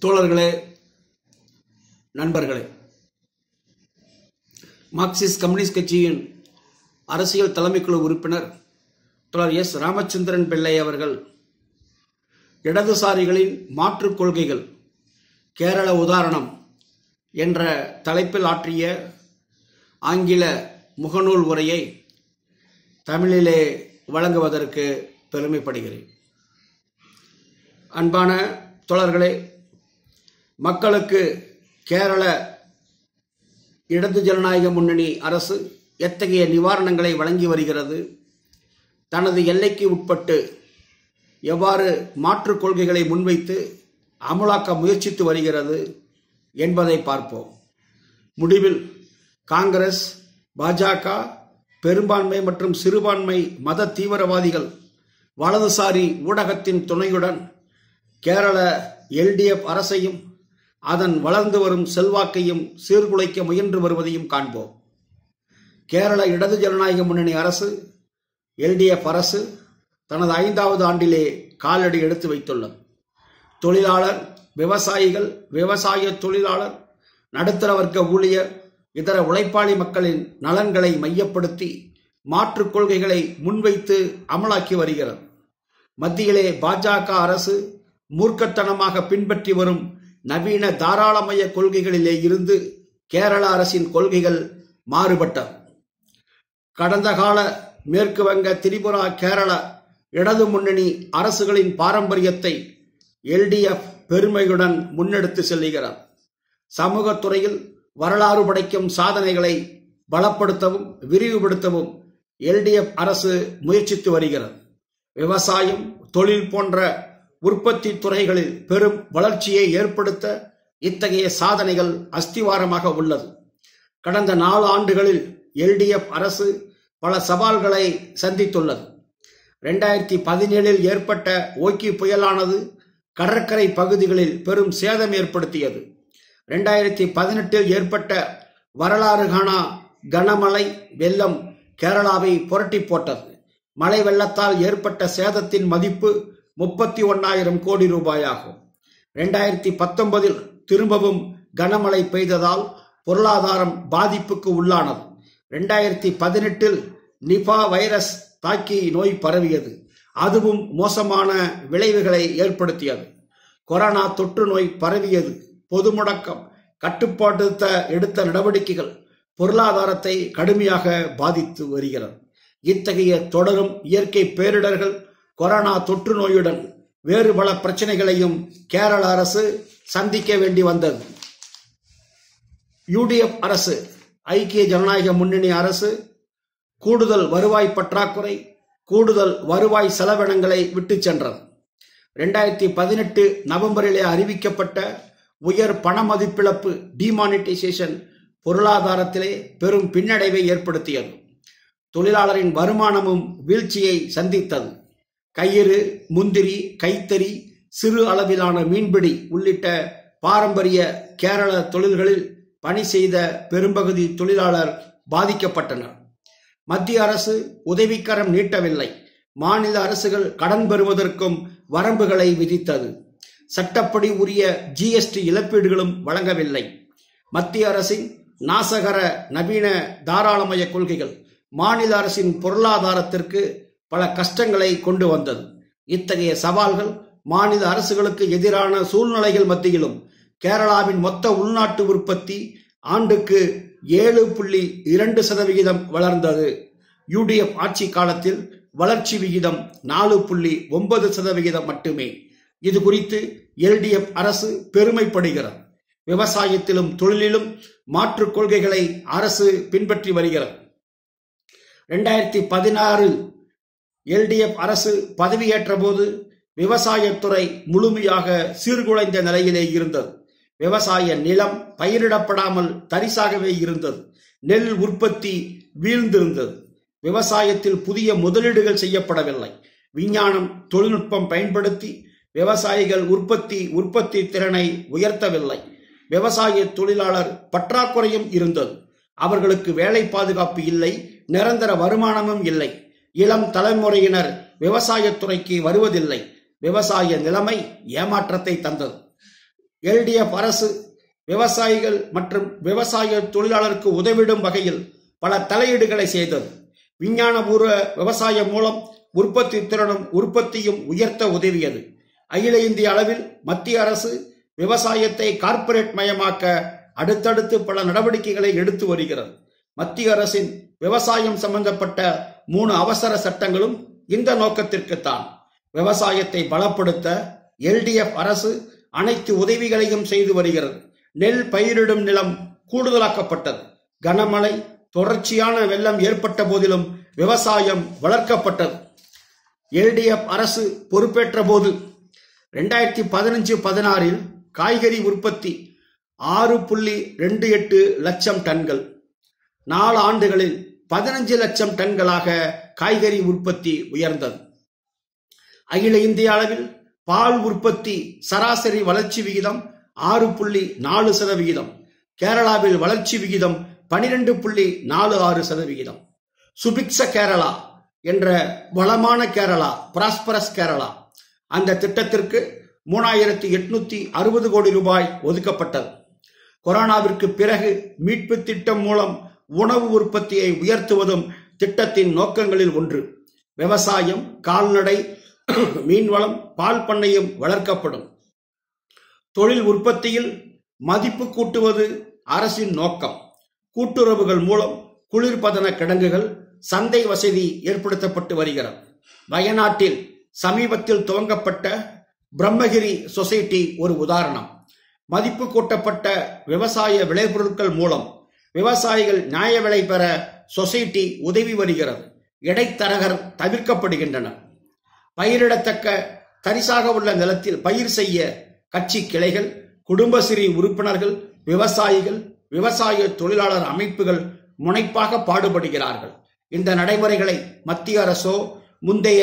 தோழர்களே நண்பர்களே Marxist communist கட்சியின் அரசியல் தலைமைக்குழு உறுப்பினர் தோழர் எஸ் ராமச்சந்திரன் பிள்ளை அவர்கள் இடதுசாரிகளின் மாற்றுக் கொள்கைகள் கேரள உதாரணம் என்ற தலைப்பில் ஆற்றிய ஆங்கில முகநூல் உரையை தமிழிலே வழங்குவதற்கு பெருமைப்படுகிறேன் அன்பான தோழர்களே மக்களுக்கு கேரள இடது ஜனநாயக முன்னணி அரசு எத்தகைய நிவாரணங்களை வழங்கி வருகிறது தனது எல்லைக்கு உட்பட்டு எவ்வாறு மாற்றுக் கொள்கைகளை முன்வைத்து அமலாக்க முயற்சித்து வருகிறது என்பதை பார்ப்போம் முடிவில் காங்கிரஸ் பாஜக பெரும்பான்மை மற்றும் சிறுபான்மை மத தீவிரவாதிகள் வலதுசாரி ஊடகத்தின் துணையுடன் கேரள எல்டிஎஃப் அரசையும் அதன் வளர்ந்து வரும் செல்வாக்கையும் சீர்குலைக்க முயன்று வருவதையும் காண்போம் கேரள இடது ஜனநாயக முன்னணி அரசு எல்டிஎஃப் அரசு தனது ஐந்தாவது ஆண்டிலே காலடி எடுத்து வைத்துள்ளது தொழிலாளர் விவசாயிகள் விவசாய தொழிலாளர் நடுத்தர வர்க்க ஊழியர் இதர உழைப்பாளி மக்களின் நலன்களை மையப்படுத்தி மாற்றுக் கொள்கைகளை முன்வைத்து அமலாக்கி வருகிறது மத்தியிலே பாஜக அரசு மூர்க்கத்தனமாக பின்பற்றி வரும் நவீன தாராளமய கொள்கைகளிலே இருந்து கேரள அரசின் கொள்கைகள் மாறுபட்டது கடந்த கால மேற்கு வங்க திரிபுரா கேரள இடது முன்னணி அரசுகளின் பாரம்பரியத்தை எல்டிஎஃப் பெருமையுடன் முன்னெடுத்து செல்லுகிறார் சமூகத்துறையில் வரலாறு படைக்கும் சாதனைகளை பலப்படுத்தவும் விரிவுபடுத்தவும் எல்டிஎஃப் அரசு முயற்சித்து வருகிறது விவசாயம் தொழில் போன்ற உற்பத்தி துறைகளில் பெரும் வளர்ச்சியை ஏற்படுத்த இத்தகைய சாதனைகள் அஸ்திவாரமாக உள்ளது கடந்த நாலு ஆண்டுகளில் எல்டிஎஃப் அரசு பல சவால்களை சந்தித்துள்ளது ரெண்டாயிரத்தி பதினேழில் ஏற்பட்ட ஓக்கி புயலானது கடற்கரை பகுதிகளில் பெரும் சேதம் ஏற்படுத்தியது ரெண்டாயிரத்தி பதினெட்டில் ஏற்பட்ட வரலாறு காணா கனமழை வெள்ளம் கேரளாவை புரட்டி போட்டது மழை வெள்ளத்தால் ஏற்பட்ட சேதத்தின் மதிப்பு முப்பத்தி ஒன்னாயிரம் கோடி ரூபாயாகும் ரெண்டாயிரத்தி பத்தொன்பதில் திரும்பவும் கனமழை பெய்ததால் பொருளாதாரம் பாதிப்புக்கு உள்ளானது ரெண்டாயிரத்தி பதினெட்டில் நிபா வைரஸ் தாக்கி நோய் பரவியது அதுவும் மோசமான விளைவுகளை ஏற்படுத்தியது கொரோனா தொற்று நோய் பரவியது பொது முடக்கம் கட்டுப்பாட்டுத்த எடுத்த நடவடிக்கைகள் பொருளாதாரத்தை கடுமையாக பாதித்து வருகிறது இத்தகைய தொடரும் இயற்கை பேரிடர்கள் கொரோனா தொற்று நோயுடன் வேறு பல பிரச்சனைகளையும் கேரள அரசு சந்திக்க வேண்டி வந்தது யூடிஎஃப் அரசு ஐக்கிய ஜனநாயக முன்னணி அரசு கூடுதல் வருவாய் பற்றாக்குறை கூடுதல் வருவாய் செலவினங்களை விட்டு சென்றது ரெண்டாயிரத்தி பதினெட்டு நவம்பரிலே அறிவிக்கப்பட்ட உயர் பண மதிப்பிழப்பு டிமானிட்டைசேஷன் பொருளாதாரத்திலே பெரும் பின்னடைவை ஏற்படுத்தியது தொழிலாளரின் வருமானமும் வீழ்ச்சியை சந்தித்தது கயிறு முந்திரி கைத்தறி சிறு அளவிலான மீன்பிடி உள்ளிட்ட பாரம்பரிய கேரள தொழில்களில் பணி செய்த பெரும்பகுதி தொழிலாளர் பாதிக்கப்பட்டனர் மத்திய அரசு உதவிக்கரம் நீட்டவில்லை மாநில அரசுகள் கடன் பெறுவதற்கும் வரம்புகளை விதித்தது சட்டப்படி உரிய ஜிஎஸ்டி இழப்பீடுகளும் வழங்கவில்லை மத்திய அரசின் நாசகர நவீன தாராளமய கொள்கைகள் மாநில அரசின் பொருளாதாரத்திற்கு பல கஷ்டங்களை கொண்டு வந்தது இத்தகைய சவால்கள் மாநில அரசுகளுக்கு எதிரான சூழ்நிலைகள் மத்தியிலும் கேரளாவின் மொத்த உள்நாட்டு உற்பத்தி ஆண்டுக்கு ஏழு புள்ளி இரண்டு சதவிகிதம் வளர்ந்தது யூடிஎஃப் ஆட்சி காலத்தில் வளர்ச்சி விகிதம் நாலு புள்ளி ஒன்பது சதவிகிதம் மட்டுமே இது குறித்து எல்டிஎஃப் அரசு பெருமைப்படுகிறது விவசாயத்திலும் தொழிலிலும் மாற்றுக் கொள்கைகளை அரசு பின்பற்றி வருகிறது ரெண்டாயிரத்தி பதினாறு எல்டிஎஃப் அரசு பதவியேற்ற போது விவசாயத்துறை முழுமையாக சீர்குலைந்த நிலையிலே இருந்தது விவசாய நிலம் பயிரிடப்படாமல் தரிசாகவே இருந்தது நெல் உற்பத்தி வீழ்ந்திருந்தது விவசாயத்தில் புதிய முதலீடுகள் செய்யப்படவில்லை விஞ்ஞானம் தொழில்நுட்பம் பயன்படுத்தி விவசாயிகள் உற்பத்தி உற்பத்தி திறனை உயர்த்தவில்லை விவசாய தொழிலாளர் பற்றாக்குறையும் இருந்தது அவர்களுக்கு வேலை பாதுகாப்பு இல்லை நிரந்தர வருமானமும் இல்லை இளம் தலைமுறையினர் விவசாயத்துறைக்கு வருவதில்லை விவசாய நிலைமை ஏமாற்றத்தை தந்தது எல்டிஎஃப் அரசு விவசாயிகள் மற்றும் விவசாய தொழிலாளருக்கு உதவிடும் வகையில் பல தலையீடுகளை செய்தது விஞ்ஞானபூர்வ விவசாயம் மூலம் உற்பத்தி திறனும் உற்பத்தியும் உயர்த்த உதவியது அகில இந்திய அளவில் மத்திய அரசு விவசாயத்தை கார்ப்பரேட் மயமாக்க அடுத்தடுத்து பல நடவடிக்கைகளை எடுத்து வருகிறது மத்திய அரசின் விவசாயம் சம்பந்தப்பட்ட மூணு அவசர சட்டங்களும் இந்த நோக்கத்திற்குத்தான் விவசாயத்தை பலப்படுத்த எல்டிஎஃப் அரசு அனைத்து உதவிகளையும் செய்து வருகிறது நெல் பயிரிடும் நிலம் கூடுதலாக்கப்பட்டது கனமழை தொடர்ச்சியான வெள்ளம் ஏற்பட்ட போதிலும் விவசாயம் வளர்க்கப்பட்டது எல்டிஎஃப் அரசு பொறுப்பேற்ற போது ரெண்டாயிரத்தி பதினஞ்சு பதினாறில் காய்கறி உற்பத்தி ஆறு புள்ளி ரெண்டு எட்டு லட்சம் டன்கள் நாலு ஆண்டுகளில் பதினஞ்சு லட்சம் டன்களாக காய்கறி உற்பத்தி உயர்ந்தது அகில இந்திய அளவில் பால் உற்பத்தி சராசரி வளர்ச்சி விகிதம் ஆறு புள்ளி நாலு சதவிகிதம் கேரளாவில் வளர்ச்சி விகிதம் பனிரெண்டு புள்ளி நாலு ஆறு சதவிகிதம் சுபிக்ஷ கேரளா என்ற வளமான கேரளா பிராஸ்பரஸ் கேரளா அந்த திட்டத்திற்கு மூணாயிரத்தி எட்நூத்தி அறுபது கோடி ரூபாய் ஒதுக்கப்பட்டது கொரோனாவிற்கு பிறகு மீட்பு திட்டம் மூலம் உணவு உற்பத்தியை உயர்த்துவதும் திட்டத்தின் நோக்கங்களில் ஒன்று விவசாயம் கால்நடை மீன்வளம் பால் பண்ணையும் வளர்க்கப்படும் தொழில் உற்பத்தியில் மதிப்பு கூட்டுவது அரசின் நோக்கம் கூட்டுறவுகள் மூலம் குளிர்பதன கிடங்குகள் சந்தை வசதி ஏற்படுத்தப்பட்டு வருகிறது வயநாட்டில் சமீபத்தில் துவங்கப்பட்ட பிரம்மகிரி சொசைட்டி ஒரு உதாரணம் மதிப்பு கூட்டப்பட்ட விவசாய விளைபொருட்கள் மூலம் விவசாயிகள் நியாய விலை பெற சொசைட்டி உதவி வருகிறது இடைத்தரகர் தவிர்க்கப்படுகின்றனர் பயிரிடத்தக்க தரிசாக உள்ள நிலத்தில் பயிர் செய்ய கட்சி கிளைகள் குடும்பசிறி உறுப்பினர்கள் விவசாயிகள் விவசாய தொழிலாளர் அமைப்புகள் முனைப்பாக பாடுபடுகிறார்கள் இந்த நடைமுறைகளை மத்திய அரசோ முந்தைய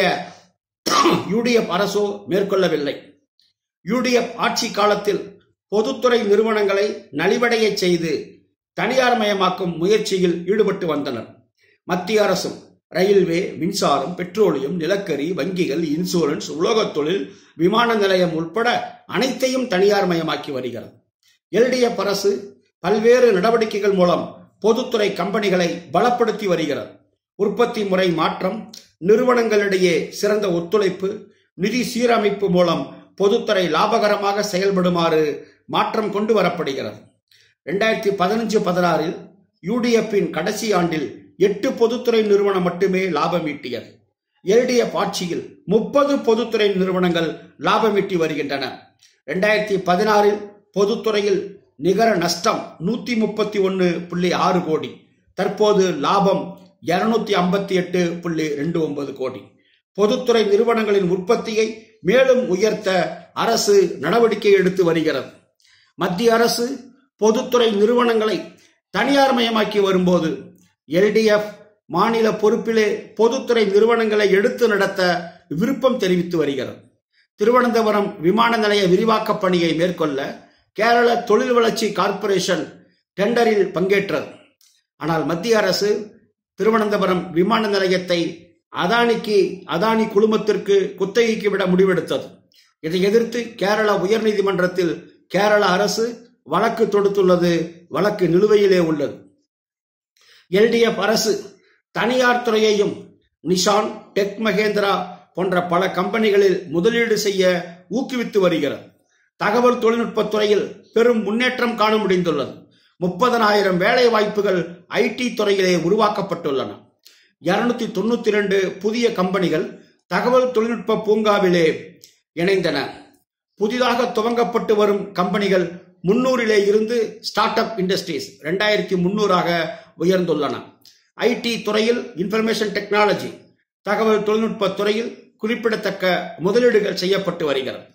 யூடிஎஃப் அரசோ மேற்கொள்ளவில்லை யூடிஎஃப் ஆட்சி காலத்தில் பொதுத்துறை நிறுவனங்களை நலிவடைய செய்து தனியார் மயமாக்கும் முயற்சியில் ஈடுபட்டு வந்தனர் மத்திய அரசும் ரயில்வே மின்சாரம் பெட்ரோலியம் நிலக்கரி வங்கிகள் இன்சூரன்ஸ் உலோகத் தொழில் விமான நிலையம் உட்பட அனைத்தையும் தனியார் மயமாக்கி வருகிறது எல்டிஎஃப் அரசு பல்வேறு நடவடிக்கைகள் மூலம் பொதுத்துறை கம்பெனிகளை பலப்படுத்தி வருகிறது உற்பத்தி முறை மாற்றம் நிறுவனங்களிடையே சிறந்த ஒத்துழைப்பு நிதி சீரமைப்பு மூலம் பொதுத்துறை லாபகரமாக செயல்படுமாறு மாற்றம் கொண்டு வரப்படுகிறது ரெண்டாயிரத்தி பதினஞ்சு பதினாறில் யூடிஎஃப்பின் கடைசி ஆண்டில் எட்டு பொதுத்துறை நிறுவனம் மட்டுமே லாபம் ஈட்டியது எல்டிஎஃப் ஆட்சியில் முப்பது பொதுத்துறை நிறுவனங்கள் லாபம் ஈட்டி வருகின்றன ரெண்டாயிரத்தி பதினாறில் பொதுத்துறையில் நிகர நஷ்டம் நூத்தி முப்பத்தி ஒன்னு புள்ளி ஆறு கோடி தற்போது லாபம் இருநூத்தி ஐம்பத்தி எட்டு புள்ளி ரெண்டு ஒன்பது கோடி பொதுத்துறை நிறுவனங்களின் உற்பத்தியை மேலும் உயர்த்த அரசு நடவடிக்கை எடுத்து வருகிறது மத்திய அரசு பொதுத்துறை நிறுவனங்களை தனியார் மயமாக்கி வரும்போது எல்டிஎஃப் மாநில பொறுப்பிலே பொதுத்துறை நிறுவனங்களை எடுத்து நடத்த விருப்பம் தெரிவித்து வருகிறது திருவனந்தபுரம் விமான நிலைய விரிவாக்க பணியை மேற்கொள்ள கேரள தொழில் வளர்ச்சி கார்ப்பரேஷன் டெண்டரில் பங்கேற்றது ஆனால் மத்திய அரசு திருவனந்தபுரம் விமான நிலையத்தை அதானிக்கு அதானி குழுமத்திற்கு குத்தகைக்கு விட முடிவெடுத்தது இதை எதிர்த்து கேரள உயர்நீதிமன்றத்தில் கேரள அரசு வழக்கு தொடுத்துள்ளது வழக்கு நிலுவையிலே உள்ளது எல்டிஎஃப் அரசு தனியார் துறையையும் நிஷான் டெக் மகேந்திரா போன்ற பல கம்பெனிகளில் முதலீடு செய்ய ஊக்குவித்து வருகிறது தகவல் தொழில்நுட்பத் துறையில் பெரும் முன்னேற்றம் காண முடிந்துள்ளது முப்பதனாயிரம் வேலை வாய்ப்புகள் ஐடி துறையிலே உருவாக்கப்பட்டுள்ளன இருநூத்தி தொண்ணூத்தி ரெண்டு புதிய கம்பெனிகள் தகவல் தொழில்நுட்ப பூங்காவிலே இணைந்தன புதிதாக துவங்கப்பட்டு வரும் கம்பெனிகள் முன்னூறிலே இருந்து ஸ்டார்ட் அப் இண்டஸ்ட்ரீஸ் ரெண்டாயிரத்தி முன்னூறாக உயர்ந்துள்ளன ஐடி துறையில் இன்ஃபர்மேஷன் டெக்னாலஜி தகவல் தொழில்நுட்ப துறையில் குறிப்பிடத்தக்க முதலீடுகள் செய்யப்பட்டு வருகிறது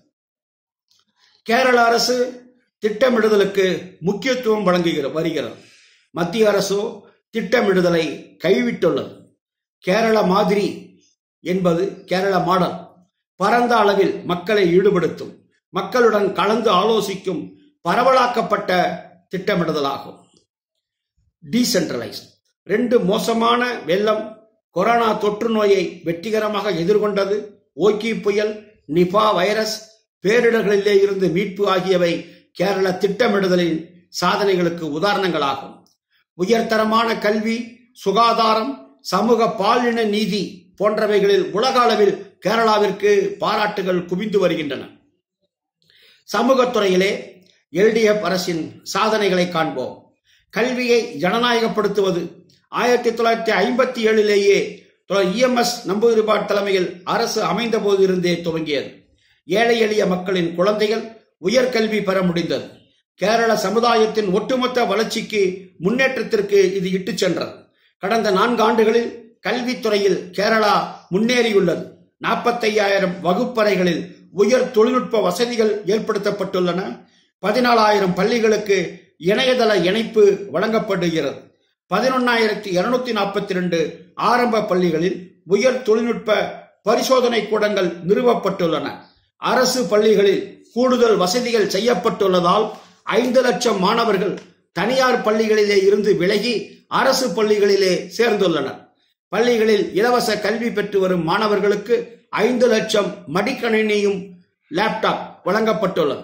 கேரள அரசு திட்டமிடுதலுக்கு முக்கியத்துவம் வழங்குகிற வருகிறது மத்திய அரசோ திட்டமிடுதலை கைவிட்டுள்ளது கேரள மாதிரி என்பது கேரள மாடல் பரந்த அளவில் மக்களை ஈடுபடுத்தும் மக்களுடன் கலந்து ஆலோசிக்கும் பரவலாக்கப்பட்ட திட்டமிடுதலாகும் டீசென்ட்ரலைஸ் ரெண்டு மோசமான வெள்ளம் கொரோனா தொற்று நோயை வெற்றிகரமாக எதிர்கொண்டது ஓக்கி புயல் நிபா வைரஸ் பேரிடர்களிலே இருந்து மீட்பு ஆகியவை கேரள திட்டமிடுதலின் சாதனைகளுக்கு உதாரணங்களாகும் உயர்தரமான கல்வி சுகாதாரம் சமூக பாலின நீதி போன்றவைகளில் உலக அளவில் கேரளாவிற்கு பாராட்டுகள் குவிந்து வருகின்றன சமூகத்துறையிலே எல்டிஎஃப் அரசின் சாதனைகளை காண்போம் கல்வியை ஜனநாயகப்படுத்துவது ஆயிரத்தி தொள்ளாயிரத்தி ஐம்பத்தி ஏழிலேயே இஎம்எஸ் நம்பூதிரிபாட் தலைமையில் அரசு அமைந்த போதிருந்தே துவங்கியது ஏழை எளிய மக்களின் குழந்தைகள் உயர்கல்வி பெற முடிந்தது கேரள சமுதாயத்தின் ஒட்டுமொத்த வளர்ச்சிக்கு முன்னேற்றத்திற்கு இது இட்டுச் சென்றது கடந்த நான்கு ஆண்டுகளில் கல்வித்துறையில் கேரளா முன்னேறியுள்ளது நாற்பத்தையாயிரம் வகுப்பறைகளில் உயர் தொழில்நுட்ப வசதிகள் ஏற்படுத்தப்பட்டுள்ளன பதினாலாயிரம் பள்ளிகளுக்கு இணையதள இணைப்பு வழங்கப்படுகிறது பதினொன்னாயிரத்தி இருநூத்தி நாற்பத்தி ரெண்டு ஆரம்ப பள்ளிகளில் உயர் தொழில்நுட்ப பரிசோதனை கூடங்கள் நிறுவப்பட்டுள்ளன அரசு பள்ளிகளில் கூடுதல் வசதிகள் செய்யப்பட்டுள்ளதால் ஐந்து லட்சம் மாணவர்கள் தனியார் பள்ளிகளிலே இருந்து விலகி அரசு பள்ளிகளிலே சேர்ந்துள்ளனர் பள்ளிகளில் இலவச கல்வி பெற்று வரும் மாணவர்களுக்கு ஐந்து லட்சம் மடிக்கணினியும் லேப்டாப் வழங்கப்பட்டுள்ளது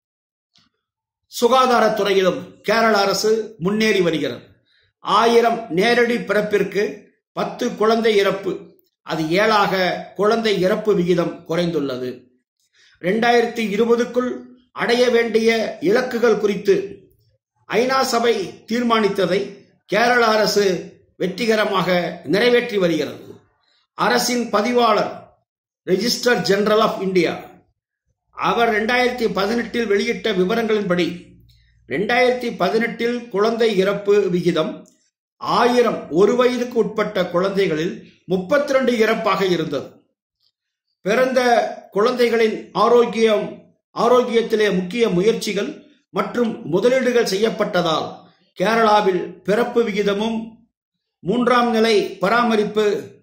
சுகாதாரத்துறையிலும் கேரள அரசு முன்னேறி வருகிறது ஆயிரம் நேரடி பிறப்பிற்கு பத்து குழந்தை இறப்பு அது ஏழாக குழந்தை இறப்பு விகிதம் குறைந்துள்ளது இரண்டாயிரத்தி இருபதுக்குள் அடைய வேண்டிய இலக்குகள் குறித்து ஐநா சபை தீர்மானித்ததை கேரள அரசு வெற்றிகரமாக நிறைவேற்றி வருகிறது அரசின் பதிவாளர் ரெஜிஸ்டர் ஜெனரல் ஆஃப் இந்தியா அவர் ரெண்டாயிரத்தி பதினெட்டில் வெளியிட்ட விவரங்களின்படி ரெண்டாயிரத்தி பதினெட்டில் குழந்தை இறப்பு விகிதம் ஆயிரம் ஒரு வயதுக்கு உட்பட்ட குழந்தைகளில் முப்பத்தி ரெண்டு இறப்பாக இருந்தது பிறந்த குழந்தைகளின் ஆரோக்கியம் ஆரோக்கியத்திலே முக்கிய முயற்சிகள் மற்றும் முதலீடுகள் செய்யப்பட்டதால் கேரளாவில் பிறப்பு விகிதமும் மூன்றாம் நிலை பராமரிப்பு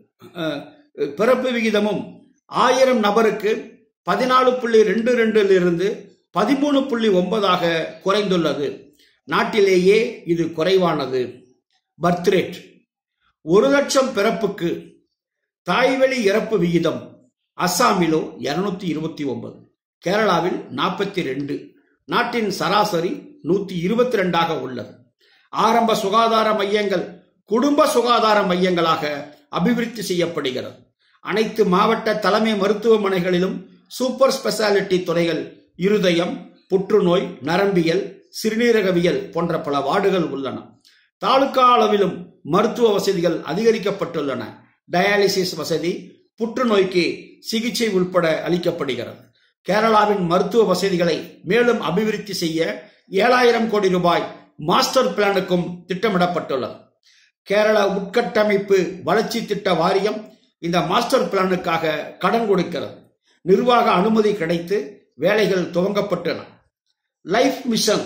பிறப்பு விகிதமும் ஆயிரம் நபருக்கு பதினாலு புள்ளி ரெண்டு ரெண்டிலிருந்து பதிமூணு புள்ளி ஒன்பதாக குறைந்துள்ளது நாட்டிலேயே இது குறைவானது பர்த் ரேட் ஒரு லட்சம் பிறப்புக்கு தாய்வழி இறப்பு விகிதம் அஸ்ஸாமிலோ இருநூத்தி இருபத்தி ஒன்பது கேரளாவில் நாற்பத்தி ரெண்டு நாட்டின் சராசரி நூத்தி இருபத்தி ரெண்டாக உள்ளது ஆரம்ப சுகாதார மையங்கள் குடும்ப சுகாதார மையங்களாக அபிவிருத்தி செய்யப்படுகிறது அனைத்து மாவட்ட தலைமை மருத்துவமனைகளிலும் சூப்பர் ஸ்பெஷாலிட்டி துறைகள் இருதயம் புற்றுநோய் நரம்பியல் சிறுநீரகவியல் போன்ற பல வார்டுகள் உள்ளன தாலுகா அளவிலும் மருத்துவ வசதிகள் அதிகரிக்கப்பட்டுள்ளன டயாலிசிஸ் வசதி புற்றுநோய்க்கு சிகிச்சை உட்பட அளிக்கப்படுகிறது கேரளாவின் மருத்துவ வசதிகளை மேலும் அபிவிருத்தி செய்ய ஏழாயிரம் கோடி ரூபாய் மாஸ்டர் பிளானுக்கும் திட்டமிடப்பட்டுள்ளது கேரள உட்கட்டமைப்பு வளர்ச்சி திட்ட வாரியம் இந்த மாஸ்டர் பிளானுக்காக கடன் கொடுக்கிறது நிர்வாக அனுமதி கிடைத்து வேலைகள் துவங்கப்பட்டன லைஃப் மிஷன்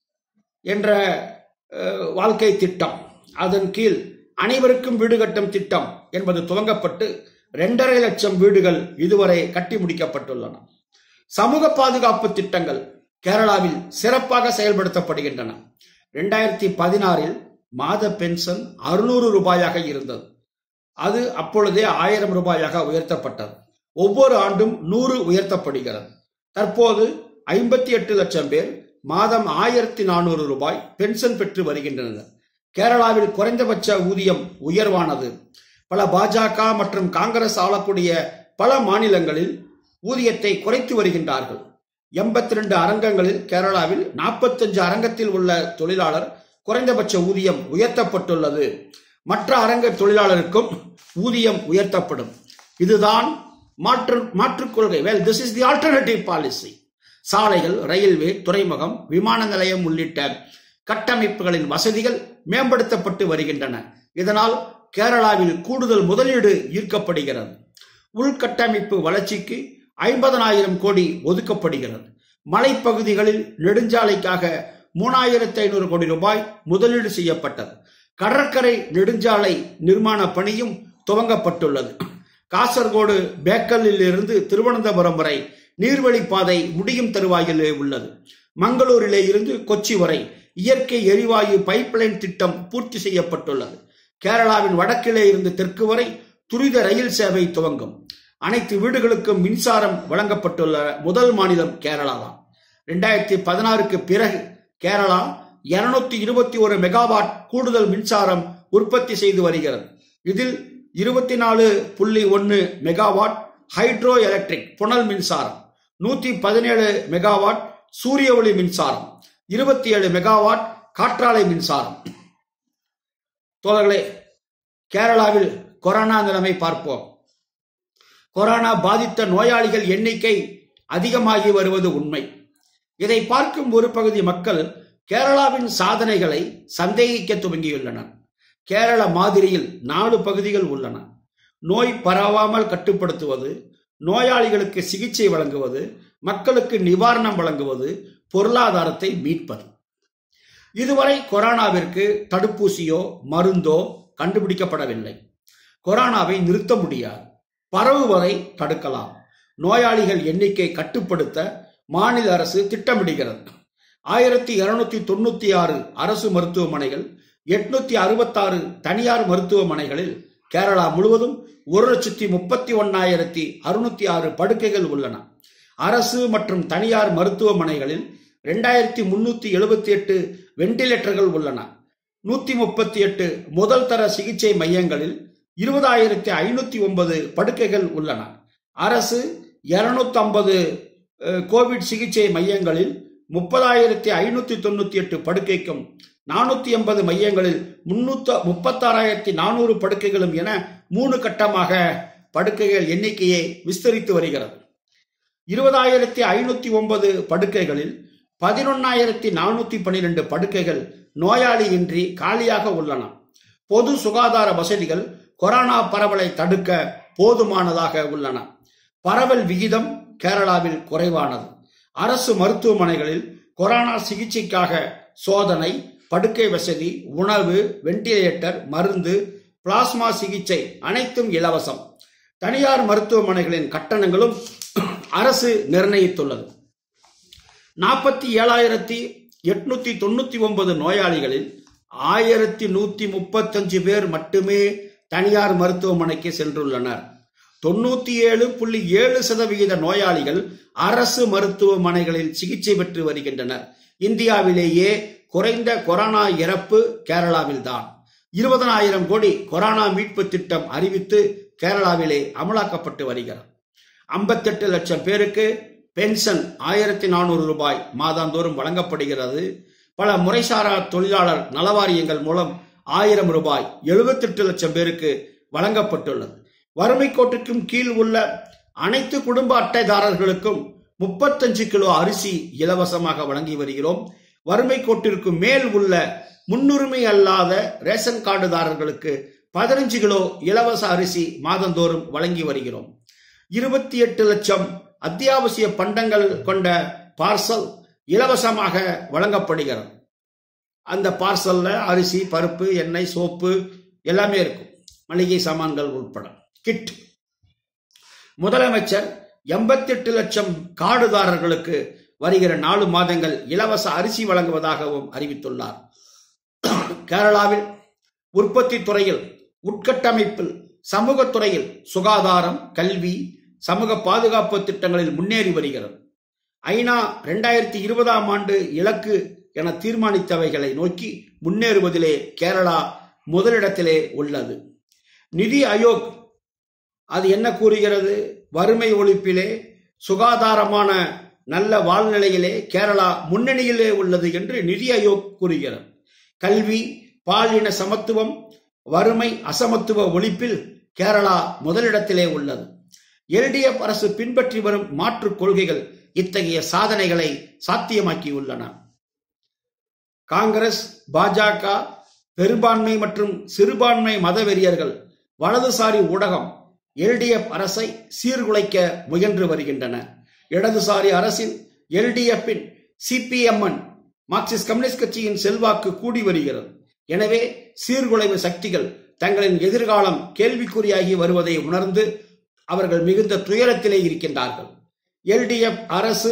என்ற வாழ்க்கை திட்டம் அதன் கீழ் அனைவருக்கும் வீடு கட்டும் திட்டம் என்பது துவங்கப்பட்டு இரண்டரை லட்சம் வீடுகள் இதுவரை கட்டி முடிக்கப்பட்டுள்ளன சமூக பாதுகாப்பு திட்டங்கள் கேரளாவில் சிறப்பாக செயல்படுத்தப்படுகின்றன இரண்டாயிரத்தி பதினாறில் மாத பென்ஷன் அறுநூறு ரூபாயாக இருந்தது அது அப்பொழுதே ஆயிரம் ரூபாயாக உயர்த்தப்பட்டது ஒவ்வொரு ஆண்டும் நூறு உயர்த்தப்படுகிறது தற்போது ஐம்பத்தி எட்டு லட்சம் பேர் மாதம் ஆயிரத்தி நானூறு ரூபாய் பென்ஷன் பெற்று வருகின்றனர் கேரளாவில் குறைந்தபட்ச ஊதியம் உயர்வானது பல பாஜக மற்றும் காங்கிரஸ் ஆளக்கூடிய பல மாநிலங்களில் ஊதியத்தை குறைத்து வருகின்றார்கள் எண்பத்தி ரெண்டு அரங்கங்களில் கேரளாவில் நாற்பத்தஞ்சு அரங்கத்தில் உள்ள தொழிலாளர் குறைந்தபட்ச ஊதியம் உயர்த்தப்பட்டுள்ளது மற்ற அரங்க தொழிலாளருக்கும் ஊதியம் உயர்த்தப்படும் இதுதான் மாற்று மாற்றுக் கொள்கை well this is the alternative policy சாலைகள் ரயில்வே துறைமுகம் விமான நிலையம் உள்ளிட்ட கட்டமைப்புகளின் வசதிகள் மேம்படுத்தப்பட்டு வருகின்றன இதனால் கேரளாவில் கூடுதல் முதலீடு ஈர்க்கப்படுகிறது உள்கட்டமைப்பு வளர்ச்சிக்கு ஐம்பதனாயிரம் கோடி ஒதுக்கப்படுகிறது மலைப்பகுதிகளில் நெடுஞ்சாலைக்காக மூணாயிரத்தி ஐநூறு கோடி ரூபாய் முதலீடு செய்யப்பட்டது கடற்கரை நெடுஞ்சாலை நிர்மாண பணியும் துவங்கப்பட்டுள்ளது காசர்கோடு பேக்கல்லில் இருந்து திருவனந்தபுரம் வரை நீர்வழி பாதை முடியும் தருவாயிலே உள்ளது மங்களூரிலே இருந்து கொச்சி வரை இயற்கை எரிவாயு பைப்லைன் திட்டம் பூர்த்தி செய்யப்பட்டுள்ளது கேரளாவின் வடக்கிலே இருந்து தெற்கு வரை துரித ரயில் சேவை துவங்கும் அனைத்து வீடுகளுக்கும் மின்சாரம் வழங்கப்பட்டுள்ள முதல் மாநிலம் கேரளா தான் ரெண்டாயிரத்தி பதினாறுக்கு பிறகு கேரளா இருநூத்தி இருபத்தி ஒரு மெகாவாட் கூடுதல் மின்சாரம் உற்பத்தி செய்து வருகிறது இதில் இருபத்தி நாலு புள்ளி ஒன்று மெகாவாட் ஹைட்ரோ எலக்ட்ரிக் புனல் மின்சாரம் நூத்தி பதினேழு மெகாவாட் சூரிய ஒளி மின்சாரம் இருபத்தி ஏழு மெகாவாட் காற்றாலை மின்சாரம் தோழர்களே கேரளாவில் கொரோனா நிலைமை பார்ப்போம் கொரோனா பாதித்த நோயாளிகள் எண்ணிக்கை அதிகமாகி வருவது உண்மை இதை பார்க்கும் ஒரு பகுதி மக்கள் கேரளாவின் சாதனைகளை சந்தேகிக்க துவங்கியுள்ளனர் கேரள மாதிரியில் நாலு பகுதிகள் உள்ளன நோய் பரவாமல் கட்டுப்படுத்துவது நோயாளிகளுக்கு சிகிச்சை வழங்குவது மக்களுக்கு நிவாரணம் வழங்குவது பொருளாதாரத்தை மீட்பது இதுவரை கொரோனாவிற்கு தடுப்பூசியோ மருந்தோ கண்டுபிடிக்கப்படவில்லை கொரோனாவை நிறுத்த முடியாது பரவுவதை தடுக்கலாம் நோயாளிகள் எண்ணிக்கை கட்டுப்படுத்த மாநில அரசு திட்டமிடுகிறது ஆயிரத்தி இருநூத்தி தொண்ணூத்தி ஆறு அரசு மருத்துவமனைகள் எட்நூத்தி அறுபத்தாறு தனியார் மருத்துவமனைகளில் கேரளா முழுவதும் ஒரு லட்சத்தி முப்பத்தி ஒன்னாயிரத்தி அறுநூத்தி ஆறு படுக்கைகள் உள்ளன அரசு மற்றும் தனியார் மருத்துவமனைகளில் இரண்டாயிரத்தி முன்னூத்தி எழுபத்தி எட்டு வெண்டிலேட்டர்கள் உள்ளன நூத்தி முப்பத்தி எட்டு முதல் தர சிகிச்சை மையங்களில் இருபதாயிரத்தி ஐநூத்தி ஒன்பது படுக்கைகள் உள்ளன அரசு இருநூத்தி ஐம்பது கோவிட் சிகிச்சை மையங்களில் முப்பதாயிரத்தி ஐநூத்தி தொண்ணூத்தி எட்டு படுக்கைக்கும் நானூத்தி எண்பது மையங்களில் முன்னூத்த முப்பத்தாறாயிரத்தி நானூறு படுக்கைகளும் என மூணு கட்டமாக படுக்கைகள் எண்ணிக்கையை விஸ்தரித்து வருகிறது இருபதாயிரத்தி ஐநூத்தி ஒன்பது படுக்கைகளில் பதினொன்னாயிரத்தி நானூத்தி பனிரெண்டு படுக்கைகள் நோயாளியின்றி காலியாக உள்ளன பொது சுகாதார வசதிகள் கொரோனா பரவலை தடுக்க போதுமானதாக உள்ளன பரவல் விகிதம் கேரளாவில் குறைவானது அரசு மருத்துவமனைகளில் கொரோனா சிகிச்சைக்காக சோதனை படுக்கை வசதி உணவு வெண்டிலேட்டர் மருந்து பிளாஸ்மா சிகிச்சை அனைத்தும் இலவசம் தனியார் மருத்துவமனைகளின் கட்டணங்களும் அரசு நிர்ணயித்துள்ளது நாற்பத்தி ஏழாயிரத்தி எட்நூத்தி தொண்ணூத்தி ஒன்பது நோயாளிகளில் ஆயிரத்தி நூத்தி முப்பத்தஞ்சு பேர் மட்டுமே தனியார் மருத்துவமனைக்கு சென்றுள்ளனர் தொண்ணூத்தி ஏழு புள்ளி ஏழு சதவிகித நோயாளிகள் அரசு மருத்துவமனைகளில் சிகிச்சை பெற்று வருகின்றனர் இந்தியாவிலேயே குறைந்த கொரோனா இறப்பு கேரளாவில்தான் இருபதனாயிரம் கோடி கொரோனா மீட்பு திட்டம் அறிவித்து கேரளாவிலே அமலாக்கப்பட்டு வருகிறது ஐம்பத்தெட்டு லட்சம் பேருக்கு பென்ஷன் ஆயிரத்தி நானூறு ரூபாய் மாதாந்தோறும் வழங்கப்படுகிறது பல முறைசாரா தொழிலாளர் நலவாரியங்கள் மூலம் ஆயிரம் ரூபாய் எழுபத்தெட்டு லட்சம் பேருக்கு வழங்கப்பட்டுள்ளது வறுமை கோட்டுக்கும் கீழ் உள்ள அனைத்து குடும்ப அட்டைதாரர்களுக்கும் முப்பத்தஞ்சு கிலோ அரிசி இலவசமாக வழங்கி வருகிறோம் வறுமை கோட்டிற்கு மேல் உள்ள முன்னுரிமை அல்லாத ரேஷன் கார்டுதாரர்களுக்கு பதினஞ்சு கிலோ இலவச அரிசி மாதந்தோறும் வழங்கி வருகிறோம் இருபத்தி எட்டு லட்சம் அத்தியாவசிய பண்டங்கள் கொண்ட பார்சல் இலவசமாக வழங்கப்படுகிறது அந்த பார்சல்ல அரிசி பருப்பு எண்ணெய் சோப்பு எல்லாமே இருக்கும் மளிகை சாமான்கள் உட்பட கிட் முதலமைச்சர் எண்பத்தி எட்டு லட்சம் கார்டுதாரர்களுக்கு வருகிற நாலு மாதங்கள் இலவச அரிசி வழங்குவதாகவும் அறிவித்துள்ளார் கேரளாவில் உற்பத்தி துறையில் உட்கட்டமைப்பில் சமூகத்துறையில் சுகாதாரம் கல்வி சமூக பாதுகாப்பு திட்டங்களில் முன்னேறி வருகிறது ஐநா இரண்டாயிரத்தி இருபதாம் ஆண்டு இலக்கு என தீர்மானித்தவைகளை நோக்கி முன்னேறுவதிலே கேரளா முதலிடத்திலே உள்ளது நிதி ஆயோக் அது என்ன கூறுகிறது வறுமை ஒழிப்பிலே சுகாதாரமான நல்ல வாழ்நிலையிலே கேரளா முன்னணியிலே உள்ளது என்று நிதி ஆயோக் கூறுகிறது கல்வி பாலின சமத்துவம் வறுமை அசமத்துவ ஒழிப்பில் கேரளா முதலிடத்திலே உள்ளது எல்டிஎஃப் அரசு பின்பற்றி வரும் மாற்றுக் கொள்கைகள் இத்தகைய சாதனைகளை சாத்தியமாக்கியுள்ளன காங்கிரஸ் பாஜக பெரும்பான்மை மற்றும் சிறுபான்மை மதவெறியர்கள் வலதுசாரி ஊடகம் எல்டிஎஃப் அரசை சீர்குலைக்க முயன்று வருகின்றன இடதுசாரி அரசின் எல்டிஎஃப்பின் சிபிஎம்என் மார்க்சிஸ்ட் கம்யூனிஸ்ட் கட்சியின் செல்வாக்கு கூடி வருகிறது எனவே சீர்குலைவு சக்திகள் தங்களின் எதிர்காலம் கேள்விக்குறியாகி வருவதை உணர்ந்து அவர்கள் மிகுந்த துயரத்திலே இருக்கின்றார்கள் எல்டிஎஃப் அரசு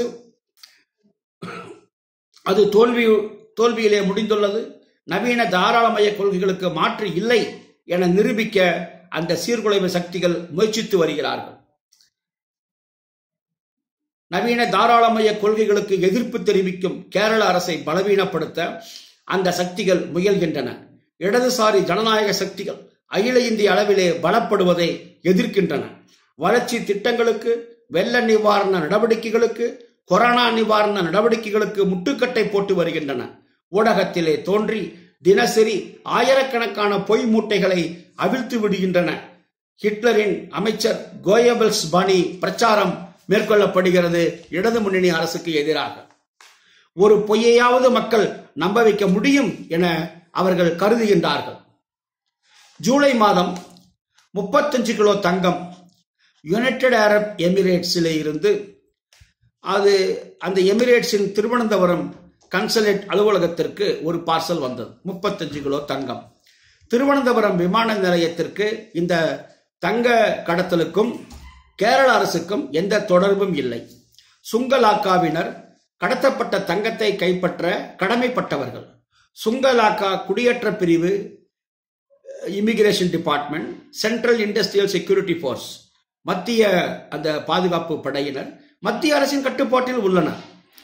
அது தோல்வி தோல்வியிலே முடிந்துள்ளது நவீன தாராளமய கொள்கைகளுக்கு மாற்று இல்லை என நிரூபிக்க அந்த சீர்குலைவு சக்திகள் முயற்சித்து வருகிறார்கள் நவீன தாராளமய கொள்கைகளுக்கு எதிர்ப்பு தெரிவிக்கும் கேரள அரசை பலவீனப்படுத்த அந்த சக்திகள் முயல்கின்றன இடதுசாரி ஜனநாயக சக்திகள் அகில இந்திய அளவிலே பலப்படுவதை எதிர்க்கின்றன வளர்ச்சி திட்டங்களுக்கு வெள்ள நிவாரண நடவடிக்கைகளுக்கு கொரோனா நிவாரண நடவடிக்கைகளுக்கு முட்டுக்கட்டை போட்டு வருகின்றன ஊடகத்திலே தோன்றி தினசரி ஆயிரக்கணக்கான பொய் மூட்டைகளை அவிழ்த்து விடுகின்றன ஹிட்லரின் அமைச்சர் கோயபல்ஸ் பாணி பிரச்சாரம் மேற்கொள்ளப்படுகிறது இடது முன்னணி அரசுக்கு எதிராக ஒரு பொய்யையாவது மக்கள் நம்ப வைக்க முடியும் என அவர்கள் கருதுகின்றார்கள் ஜூலை மாதம் முப்பத்தஞ்சு கிலோ தங்கம் யுனைடெட் அரப் எமிரேட்ஸிலே இருந்து அது அந்த எமிரேட்ஸின் திருவனந்தபுரம் கன்சலேட் அலுவலகத்திற்கு ஒரு பார்சல் வந்தது முப்பத்தஞ்சு கிலோ தங்கம் திருவனந்தபுரம் விமான நிலையத்திற்கு இந்த தங்க கடத்தலுக்கும் கேரள அரசுக்கும் எந்த தொடர்பும் இல்லை சுங்கலாக்காவினர் கடத்தப்பட்ட தங்கத்தை கைப்பற்ற கடமைப்பட்டவர்கள் சுங்கலாக்கா குடியேற்ற பிரிவு immigration department central industrial security force மத்திய அந்த பாதுகாப்பு படையினர் மத்திய அரசின் கட்டுப்பாட்டில் உள்ளனர்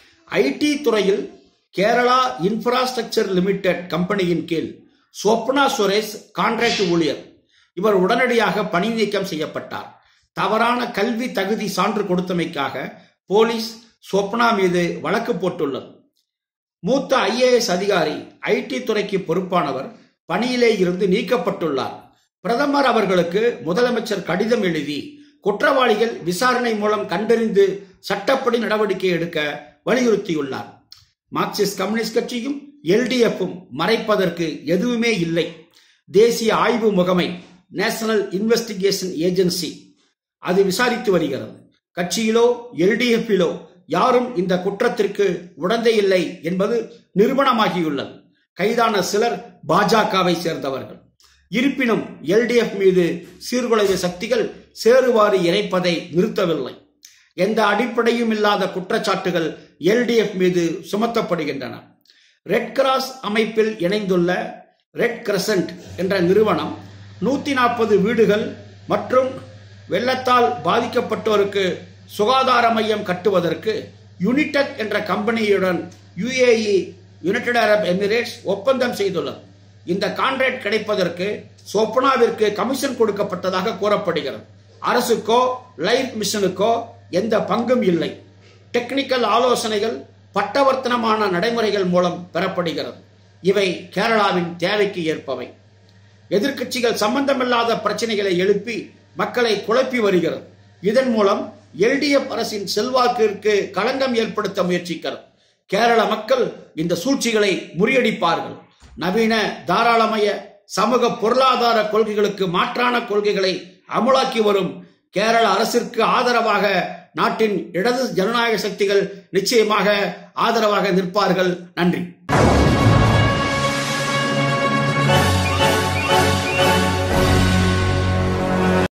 ஐடி துறையில் கேரளா இன்ஃப்ராஸ்ட்ரக்சர் லிமிடெட் கம்பெனியின் கீழ் ஸ்வப்னா சுரேஷ் கான்ட்ராக்ட் ஊழியர் இவர் உடனடியாக பணி நீக்கம் செய்யப்பட்டார் தவறான கல்வி தகுதி சான்று கொடுத்தமைக்காக போலீஸ் ஸ்வப்னா மீது வழக்கு போட்டுள்ளது மூத்த ஐஏஎஸ் அதிகாரி ஐடி துறைக்கு பொறுப்பானவர் பணியிலே இருந்து நீக்கப்பட்டுள்ளார் பிரதமர் அவர்களுக்கு முதலமைச்சர் கடிதம் எழுதி குற்றவாளிகள் விசாரணை மூலம் கண்டறிந்து சட்டப்படி நடவடிக்கை எடுக்க வலியுறுத்தியுள்ளார் மார்க்சிஸ்ட் கம்யூனிஸ்ட் கட்சியும் எல்டிஎஃப்பும் மறைப்பதற்கு எதுவுமே இல்லை தேசிய ஆய்வு முகமை நேஷனல் இன்வெஸ்டிகேஷன் ஏஜென்சி அது விசாரித்து வருகிறது கட்சியிலோ எல்டிஎஃப்பிலோ யாரும் இந்த குற்றத்திற்கு உடந்தை இல்லை என்பது நிறுவனமாகியுள்ளது கைதான சிலர் பாஜகவை சேர்ந்தவர்கள் இருப்பினும் எல்டிஎஃப் மீது சீர்குலைவு சக்திகள் சேருவாரி இறைப்பதை நிறுத்தவில்லை எந்த அடிப்படையும் இல்லாத குற்றச்சாட்டுகள் எல்டிஎஃப் மீது சுமத்தப்படுகின்றன ரெட் கிராஸ் அமைப்பில் இணைந்துள்ள ரெட் கிரசன்ட் என்ற நிறுவனம் நூத்தி நாற்பது வீடுகள் மற்றும் வெள்ளத்தால் பாதிக்கப்பட்டோருக்கு சுகாதார மையம் கட்டுவதற்கு யுனிடெக் என்ற கம்பெனியுடன் யுஏஇ யுனைடெட் அரப் எமிரேட்ஸ் ஒப்பந்தம் செய்துள்ளது இந்த கான்ட்ராக்ட் கிடைப்பதற்கு சொப்னாவிற்கு கமிஷன் கொடுக்கப்பட்டதாக கூறப்படுகிறது அரசுக்கோ லைஃப் மிஷனுக்கோ எந்த பங்கும் இல்லை டெக்னிக்கல் ஆலோசனைகள் பட்டவர்த்தனமான நடைமுறைகள் மூலம் பெறப்படுகிறது இவை கேரளாவின் தேவைக்கு ஏற்பவை எதிர்க்கட்சிகள் சம்பந்தமில்லாத பிரச்சனைகளை எழுப்பி மக்களை குழப்பி வருகிறது இதன் மூலம் எல்டிஎஃப் அரசின் செல்வாக்கிற்கு களங்கம் ஏற்படுத்த முயற்சிக்கிறது கேரள மக்கள் இந்த சூழ்ச்சிகளை முறியடிப்பார்கள் நவீன தாராளமய சமூக பொருளாதார கொள்கைகளுக்கு மாற்றான கொள்கைகளை அமுலாக்கி வரும் கேரள அரசிற்கு ஆதரவாக நாட்டின் இடது ஜனநாயக சக்திகள் நிச்சயமாக ஆதரவாக நிற்பார்கள் நன்றி